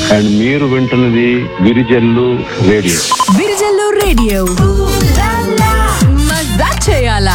And మీరు వింటున్నది విరిజల్లు radio విరిజల్లు radio మజా చేయాలా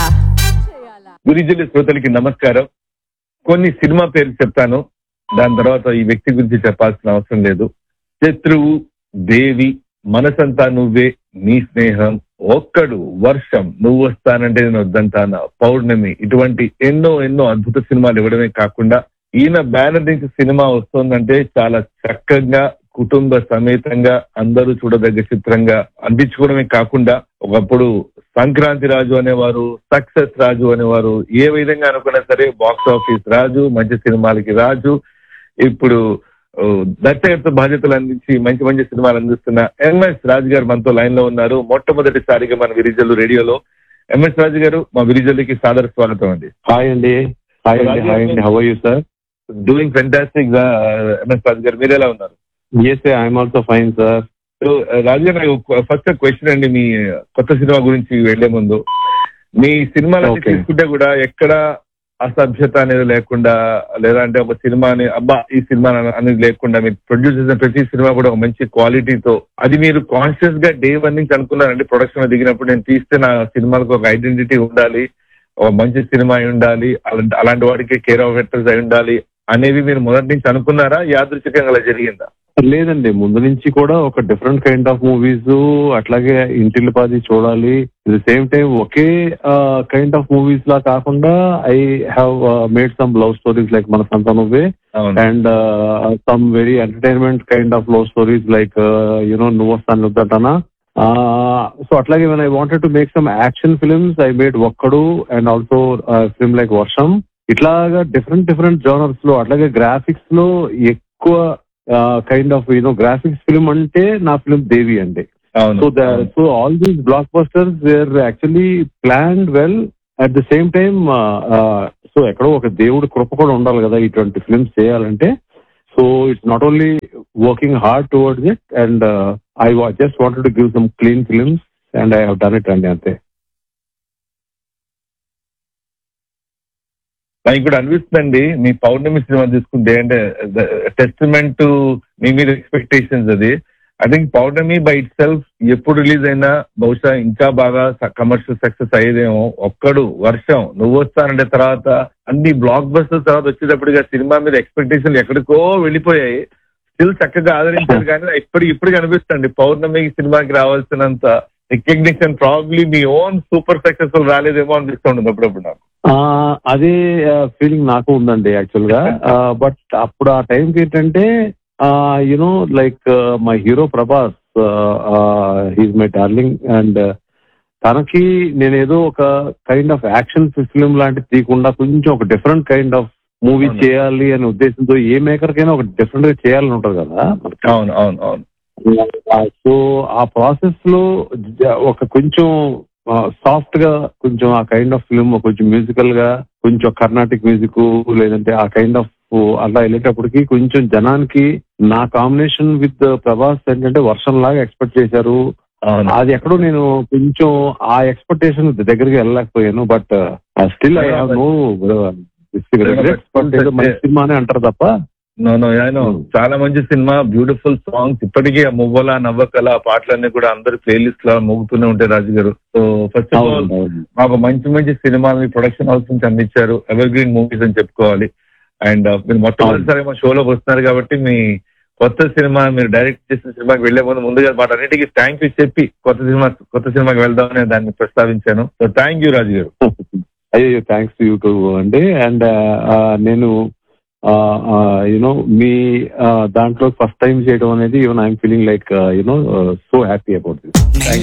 గురిజలి శ్రోతలకి నమస్కారం కొన్ని సినిమా పేర్లు చెప్తాను దాని తర్వాత ఈ వ్యక్తి గురించి చెప్పాల్సిన అవసరం లేదు శత్రువు దేవి మనసంతా నువ్వే నీ స్నేహం ఒక్కడు వర్షం నువ్వు వస్తానంటే నేను వద్దంటానా పౌర్ణమి ఇటువంటి ఎన్నో ఎన్నో అద్భుత సినిమాలు ఇవ్వడమే కాకుండా ఈయన బ్యానర్ నుంచి సినిమా వస్తుందంటే చాలా చక్కగా కుటుంబ సమేతంగా అందరూ చూడదగ్గ చిత్రంగా అందించుకోవడమే కాకుండా ఒకప్పుడు సంక్రాంతి రాజు అనేవారు సక్సెస్ రాజు అనేవారు ఏ విధంగా అనుకున్నా సరే బాక్స్ ఆఫీస్ రాజు మంచి సినిమాలకి రాజు ఇప్పుడు ఓ, దర్శకత్వ బాధ్యతలు అందించి మంచి మంచి సినిమాలు అందిస్తున్న ఎంఎస్ రాజు గారు మనతో లైన్ లో ఉన్నారు మొట్టమొదటిసారిగా మన విరిజల్లు రేడియోలో ఎంఎస్ రాజు గారు మా విరిజల్లుకి సాదర స్వాగతం అండి హాయ్ అండి హాయ్ అండి హాయ్ అండి how are you sir doing fantastic MS Raju garu మీరు ఎలా ఉన్నారు yes I'm also fine sir so Raju garu first question అండి మీ కొత్త సినిమా గురించి వెళ్లే ముందు మీ సినిమాలన్నీ Okay. తీసుకుంటే కూడా ఎక్కడ అసభ్యత అనేది లేకుండా లేదా అంటే ఒక సినిమాని అబ్బా ఈ సినిమా అనేది లేకుండా మీరు ప్రొడ్యూస్ చేసిన ప్రతి సినిమా కూడా ఒక మంచి క్వాలిటీతో అది మీరు కాన్షియస్ గా డే వన్ నుంచి అనుకున్నారండి ప్రొడక్షన్ దిగినప్పుడు నేను తీస్తే నా సినిమాలకు ఒక ఐడెంటిటీ ఉండాలి ఒక మంచి సినిమా అయి ఉండాలి అలాంటి అలాంటి వాడికి కేర్ ఆఫ్ యాక్టర్స్ అయి ఉండాలి అనేవి మీరు మొదటి నుంచి అనుకున్నారా యాదృచ్ఛికంగా అలా జరిగిందా లేదండి ముందు నుంచి కూడా ఒక డిఫరెంట్ కైండ్ ఆఫ్ మూవీస్ అట్లాగే ఇంటిల్లిపాది చూడాలి ది సేమ్ టైం ఒకే కైండ్ ఆఫ్ మూవీస్ లా కాకుండా I have made some love stories like మన సంత నువ్వే అవును and some very entertainment kind of love stories like you know నువ్వు వస్తాను వద్దంటానా సో అట్లాగే when I wanted to make some action films I made Okkadu and also film like Varsham ఇట్లాగా different different genres లో అట్లాగే గ్రాఫిక్స్ లో ఎక్కువ kind of you know graphics film అంటే నా ఫిల్మ్ దేవి అండి అవును so so all these blockbusters were actually planned well at the same time so ఎక్కడో ఒక దేవుడి కృప కూడా ఉండాలి కదా ఇటువంటి ఫిల్మ్స్ చేయాలంటే so it's not only working hard towards it and I just wanted to give some clean films and I have done it అండి అంతే నాకు కూడా అనిపిస్తుందండి మీ పౌర్ణమి సినిమా తీసుకుంటే అంటే టెస్టిమెంట్ మీ మీద ఎక్స్పెక్టేషన్స్ అది I think Pournami by itself ఎప్పుడు రిలీజ్ అయినా బహుశా ఇంకా బాగా కమర్షియల్ సక్సెస్ అయ్యేదేమో ఒక్కడు వర్షం నువ్వు వస్తానంటే తర్వాత అన్ని బ్లాక్ బస్టర్ తర్వాత వచ్చేటప్పటికి ఆ సినిమా మీద ఎక్స్పెక్టేషన్లు ఎక్కడికో వెళ్ళిపోయాయి స్టిల్ చక్కగా ఆదరించారు కానీ ఇప్పుడు ఇప్పుడు కనిపిస్తుంది పౌర్ణమి సినిమాకి రావాల్సినంత రికగ్నిషన్ ప్రాబ్లీ మీ ఓన్ సూపర్ సక్సెస్ఫుల్ రాలేదేమో అనిపిస్తుంది అప్పుడప్పుడు నాకు ఆ, అదే ఫీలింగ్ నాకు ఉందండి యాక్చువల్ గా బట్ అప్పుడు ఆ టైంకి ఏంటంటే you know like my hero Prabhas he's my darling and తనకి నేనేదో ఒక కైండ్ ఆఫ్ యాక్షన్ ఫిల్మ్ లాంటిది తీయకుండా కొంచెం ఒక డిఫరెంట్ కైండ్ ఆఫ్ మూవీ అవును. చేయాలి అనే ఉద్దేశంతో ఏ మేకర్ కైనా ఒక డిఫరెంట్ గా చేయాలని ఉంటుంది కదా మనకి. అవును అవును అవును సో ఆ ప్రాసెస్ లో జ- ఒక కొంచెం సాఫ్ట్ గా కొంచెం ఆ కైండ్ ఆఫ్ ఫిల్మ్ కొంచెం మ్యూజికల్ గా కొంచెం కర్ణాటిక్ మ్యూజిక్ లేదంటే ఆ కైండ్ ఆఫ్ అలా వెళ్ళేటప్పటికి కొంచెం జనానికి నా కాంబినేషన్ విత్ ప్రభాస్ ఏంటంటే వర్షం లాగా ఎక్స్పెక్ట్ చేశారు అవును అది ఎక్కడో నేను కొంచెం ఆ ఎక్స్పెక్టేషన్ దగ్గరికి వెళ్ళలేకపోయాను but still I have no మంచి సినిమానే అంటారు తప్ప నో నో నో Hmm. చాలా మంచి సినిమా బ్యూటిఫుల్ సాంగ్స్ ఇప్పటికీ ఆ మువ్వల నవ్వకల ఆ పాటలన్నీ కూడా అందరి ప్లేలిస్ట్ లో మోగుతూనే ఉంటాయి రాజు గారు సో ఫస్ట్ ఆఫ్ ఆల్ అవును, అవును. మాకు మంచి మంచి సినిమాలని ప్రొడక్షన్ హౌస్ నుంచి అందించారు ఎవర్ గ్రీన్ మూవీస్ అని చెప్పుకోవాలి అండ్ మీరు మొట్టమొదటిసారి మా షోలోకి వస్తున్నారు కాబట్టి మీ కొత్త సినిమా మీరు డైరెక్ట్ చేసిన సినిమాకి వెళ్లే ముందు ముందుగా వాటన్నిటికీ థ్యాంక్ యూ చెప్పి కొత్త సినిమా కొత్త సినిమాకి వెళ్దామని దాన్ని ప్రస్తావించాను so thank you Raju garu అయ్యో థ్యాంక్స్ యూ టూ అండి అండ్ నేను యునో మీ uh, దాంట్లో ఫస్ట్ టైం చేయడం అనేది even I'm feeling like you know so happy about this thank